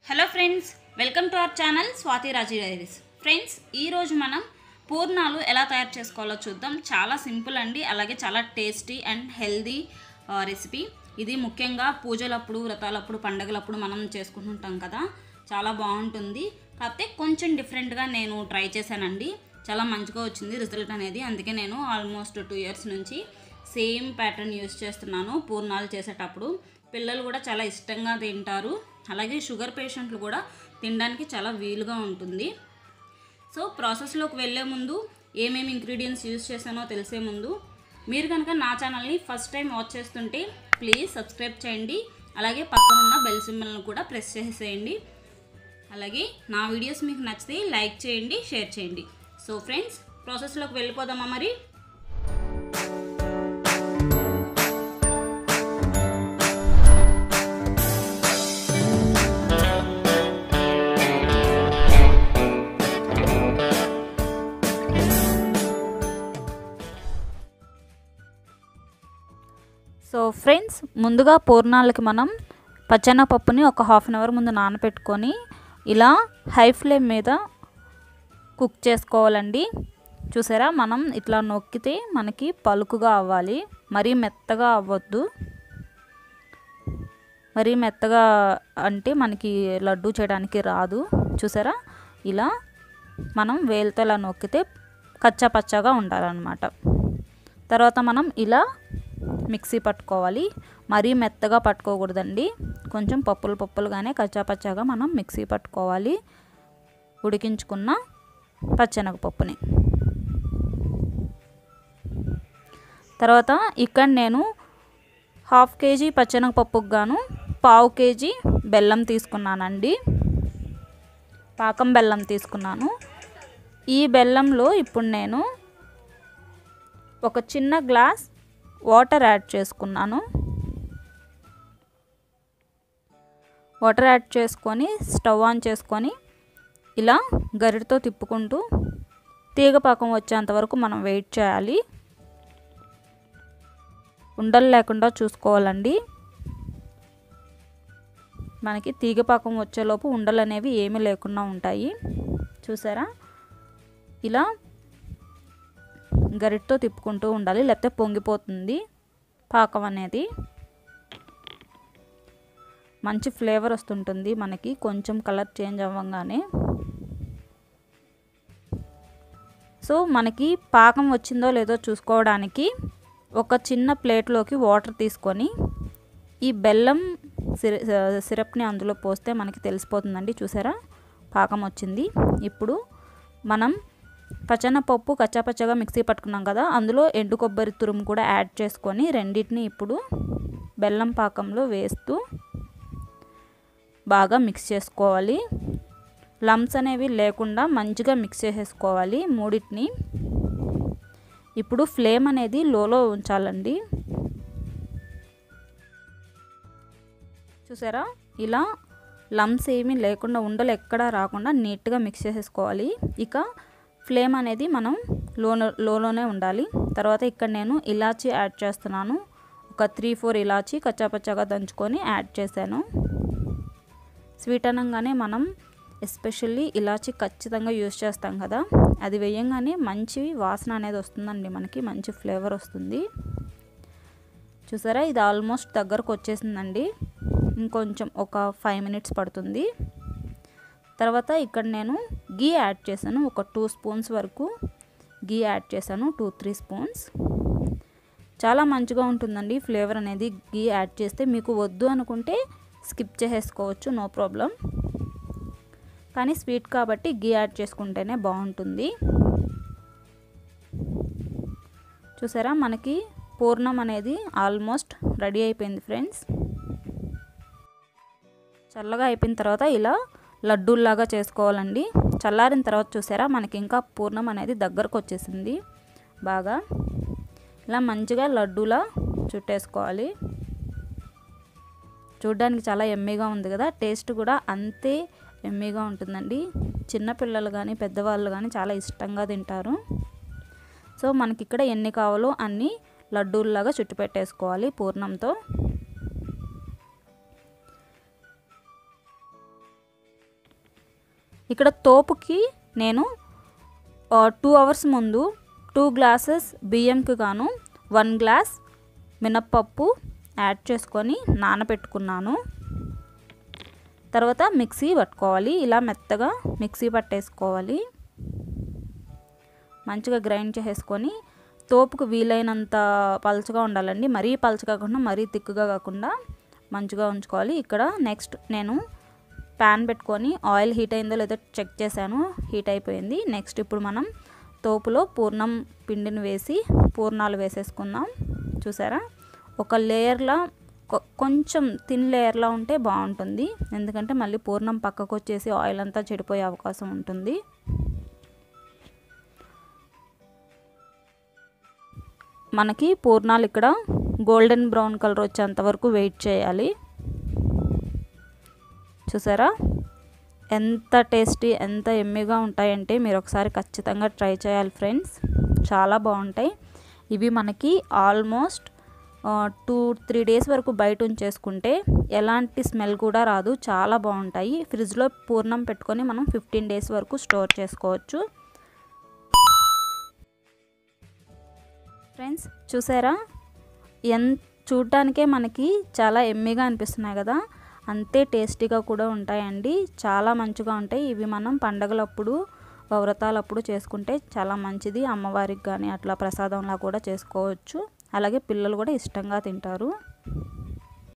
hello friends welcome to our channel Swathi Raji diaries friends ఈరోజు మనం పూర్ణాలు ఎలా తయారు చేసుకోవాలో చూద్దాం చాలా సింపుల్ అండి అలాగే చాలా టేస్టీ అండ్ హెల్దీ రెసిపీ ఇది ముఖ్యంగా పూజలప్పుడు వ్రతాలప్పుడు పండగలప్పుడు మనం చేసుకుంటుంటాం కదా చాలా బాగుంటుంది కాకపోతే కొంచెం డిఫరెంట్గా నేను ట్రై చేశానండి చాలా మంచిగా వచ్చింది రిజల్ట్ అనేది అందుకే నేను ఆల్మోస్ట్ టూ ఇయర్స్ నుంచి సేమ్ ప్యాటర్న్ యూస్ చేస్తున్నాను పూర్ణాలు చేసేటప్పుడు పిల్లలు కూడా చాలా ఇష్టంగా తింటారు అలాగే షుగర్ పేషెంట్లు కూడా తినడానికి చాలా వీలుగా ఉంటుంది సో ప్రాసెస్లోకి వెళ్ళే ముందు ఏమేమి ఇంగ్రీడియంట్స్ యూస్ చేశానో తెలిసే ముందు మీరు కనుక నా ఛానల్ని ఫస్ట్ టైం వాచ్ చేస్తుంటే ప్లీజ్ సబ్స్క్రైబ్ చేయండి అలాగే పక్కన ఉన్న బెల్ సింబల్ను కూడా ప్రెస్ చేసేయండి అలాగే నా వీడియోస్ మీకు నచ్చితే లైక్ చేయండి షేర్ చేయండి సో ఫ్రెండ్స్ ప్రాసెస్లోకి వెళ్ళిపోదామా మరి సో ఫ్రెండ్స్ ముందుగా పూర్ణాలకి మనం పచ్చెనపప్పుని ఒక హాఫ్ అన్ అవర్ ముందు నానబెట్టుకొని ఇలా హై ఫ్లేమ్ మీద కుక్ చేసుకోవాలండి చూసారా మనం ఇట్లా నొక్కితే మనకి పలుకుగా అవ్వాలి మరీ మెత్తగా అవ్వద్దు మరీ మెత్తగా అంటే మనకి లడ్డు చేయడానికి రాదు చూసారా ఇలా మనం వేలుతో ఇలా నొక్కితే కచ్చా పచ్చగా ఉండాలన్నమాట తర్వాత మనం ఇలా మిక్సీ పట్టుకోవాలి మరీ మెత్తగా పట్టుకోకూడదండి కొంచెం పప్పులు పప్పులుగానే కచ్చాపచ్చాగా మనం మిక్సీ పట్టుకోవాలి ఉడికించుకున్న పచ్చెనగపప్పుని తర్వాత ఇక్కడ నేను హాఫ్ కేజీ పచ్చెనగపప్పుకు గాను పావు కేజీ బెల్లం తీసుకున్నానండి పాకం బెల్లం తీసుకున్నాను ఈ బెల్లంలో ఇప్పుడు నేను ఒక చిన్న గ్లాస్ వాటర్ యాడ్ చేసుకున్నాను వాటర్ యాడ్ చేసుకొని స్టవ్ ఆన్ చేసుకొని ఇలా గరిటతో తిప్పుకుంటూ తీగ పాకం వచ్చేంత వరకు మనం వెయిట్ చేయాలి ఉండలు లేకుండా చూసుకోవాలండి మనకి తీగ పాకం వచ్చేలోపు ఉండలు అనేవి ఏమీ లేకుండా ఉంటాయి చూసారా ఇలా గరిటతో తిప్పుకుంటూ ఉండాలి లేకపోతే పొంగిపోతుంది పాకం అనేది మంచి ఫ్లేవర్ వస్తుంటుంది మనకి కొంచెం కలర్ చేంజ్ అవ్వగానే సో మనకి పాకం వచ్చిందో లేదో చూసుకోవడానికి ఒక చిన్న ప్లేట్లోకి వాటర్ తీసుకొని ఈ బెల్లం సిరప్ని అందులో పోస్తే మనకి తెలిసిపోతుందండి చూసారా పాకం వచ్చింది ఇప్పుడు మనం పచ్చనపప్పు కచ్చాపచ్చగా మిక్సీ పట్టుకున్నాం కదా అందులో ఎండు కొబ్బరి తురుము కూడా యాడ్ చేసుకొని రెండింటిని ఇప్పుడు బెల్లం పాకంలో వేస్తూ బాగా మిక్స్ చేసుకోవాలి లమ్స్ అనేవి లేకుండా మంచిగా మిక్స్ చేసేసుకోవాలి మూడింటిని ఇప్పుడు ఫ్లేమ్ అనేది లోలో ఉంచాలండి చూసారా ఇలా లమ్స్ ఏమీ లేకుండా ఉండలు ఎక్కడా రాకుండా నీట్గా మిక్స్ చేసేసుకోవాలి ఇక ఫ్లేమ్ అనేది మనం లోన లోలోనే ఉండాలి తర్వాత ఇక్కడ నేను ఇలాచీ యాడ్ చేస్తున్నాను ఒక త్రీ ఫోర్ ఇలాచీ కచ్చాపచ్చాగా దంచుకొని యాడ్ చేశాను స్వీట్ అనగానే మనం ఎస్పెషల్లీ ఇలాచీ ఖచ్చితంగా యూస్ చేస్తాం కదా అది వేయంగానే మంచి వాసన అనేది వస్తుందండి మనకి మంచి ఫ్లేవర్ వస్తుంది చూసారా ఇది ఆల్మోస్ట్ దగ్గరకు వచ్చేసిందండి ఇంకొంచెం ఒక ఫైవ్ మినిట్స్ పడుతుంది తర్వాత ఇక్కడ నేను గీ యాడ్ చేశాను ఒక టూ స్పూన్స్ వరకు గీ యాడ్ చేశాను టూ త్రీ స్పూన్స్ చాలా మంచిగా ఉంటుందండి ఫ్లేవర్ అనేది గీ యాడ్ చేస్తే మీకు వద్దు అనుకుంటే స్కిప్ చేసేసుకోవచ్చు నో ప్రాబ్లం కానీ స్వీట్ కాబట్టి గీ యాడ్ చేసుకుంటేనే బాగుంటుంది చూసారా మనకి పూర్ణం అనేది ఆల్మోస్ట్ రెడీ అయిపోయింది ఫ్రెండ్స్ చల్లగా అయిపోయిన తర్వాత ఇలా లడ్డూల్లాగా చేసుకోవాలండి చల్లారిన తర్వాత చూసారా మనకి ఇంకా పూర్ణం అనేది దగ్గరకు వచ్చేసింది బాగా ఇలా మంచిగా లడ్డూలా చుట్టేసుకోవాలి చూడ్డానికి చాలా ఎమ్మీగా ఉంది కదా టేస్ట్ కూడా అంతే ఎమ్మీగా ఉంటుందండి చిన్నపిల్లలు కానీ పెద్దవాళ్ళు కానీ చాలా ఇష్టంగా తింటారు సో మనకి ఇక్కడ ఎన్ని కావాలో అన్ని లడ్డూల్లాగా చుట్టు పెట్టేసుకోవాలి పూర్ణంతో ఇక్కడ తోపుకి నేను టూ అవర్స్ ముందు టూ గ్లాసెస్ బియ్యంకి గాను వన్ గ్లాస్ మినప్పప్పు యాడ్ చేసుకొని నానబెట్టుకున్నాను తర్వాత మిక్సీ పట్టుకోవాలి ఇలా మెత్తగా మిక్సీ పట్టేసుకోవాలి మంచిగా గ్రైండ్ చేసేసుకొని తోపుకు వీలైనంత పలుచగా ఉండాలండి మరీ పలుచగా కాకుండా మరీ తిక్కుగా కాకుండా మంచిగా ఉంచుకోవాలి ఇక్కడ నెక్స్ట్ నేను ప్యాన్ పెట్టుకొని ఆయిల్ హీట్ అయిందో లేదో చెక్ చేశాను హీట్ అయిపోయింది నెక్స్ట్ ఇప్పుడు మనం తోపులో పూర్ణం పిండిని వేసి పూర్ణాలు వేసేసుకుందాం చూసారా ఒక లేయర్లా కొంచెం థిన్ లేయర్లా ఉంటే బాగుంటుంది ఎందుకంటే మళ్ళీ పూర్ణం పక్కకు వచ్చేసి ఆయిల్ అంతా చెడిపోయే అవకాశం ఉంటుంది మనకి పూర్ణాలు ఇక్కడ గోల్డెన్ బ్రౌన్ కలర్ వచ్చేంత వరకు వెయిట్ చేయాలి చూసారా ఎంత టేస్టీ ఎంత ఎమ్మిగా ఉంటాయంటే మీరు ఒకసారి ఖచ్చితంగా ట్రై చేయాలి ఫ్రెండ్స్ చాలా బాగుంటాయి ఇవి మనకి ఆల్మోస్ట్ టూ త్రీ డేస్ వరకు బయట ఉంచేసుకుంటే ఎలాంటి స్మెల్ కూడా రాదు చాలా బాగుంటాయి ఫ్రిడ్జ్లో పూర్ణం పెట్టుకొని మనం ఫిఫ్టీన్ డేస్ వరకు స్టోర్ చేసుకోవచ్చు ఫ్రెండ్స్ చూసారా ఎన్ చూడటానికే మనకి చాలా ఎమ్మిగా అనిపిస్తున్నాయి కదా అంతే టేస్టీగా కూడా ఉంటాయండి చాలా మంచిగా ఉంటాయి ఇవి మనం పండగలప్పుడు వ్రతాలప్పుడు చేసుకుంటే చాలా మంచిది అమ్మవారికి కానీ అట్లా ప్రసాదంలా కూడా చేసుకోవచ్చు అలాగే పిల్లలు కూడా ఇష్టంగా తింటారు